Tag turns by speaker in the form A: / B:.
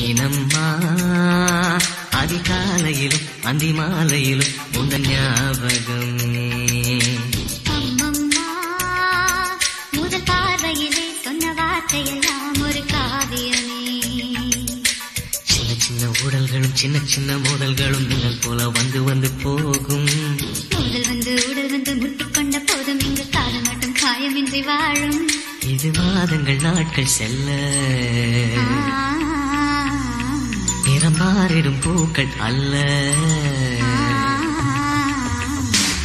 A: ஏனம்மா அதிகாலையிலும் அந்தி மாலையிலும் உந்தன் ஞாபகம்
B: அம்மம்மா முதல் பார்வையிலே சொன்ன வார்த்தையெல்லாம் ஒரு காவியமே
A: சின்ன சின்ன ஊடல்களும் சின்ன சின்ன மோதல்களும் நீங்கள் போல வந்து வந்து போகும்
B: உடல் வந்து உடல் வந்து முட்டிக்கொண்ட போதும் இங்கு காதல் மட்டும் காயமின்றி வாழும்
A: இது மாதங்கள் நாட்கள் செல்ல
B: ஆ,
A: நிறம் மாறிடும் பூக்கள் அல்ல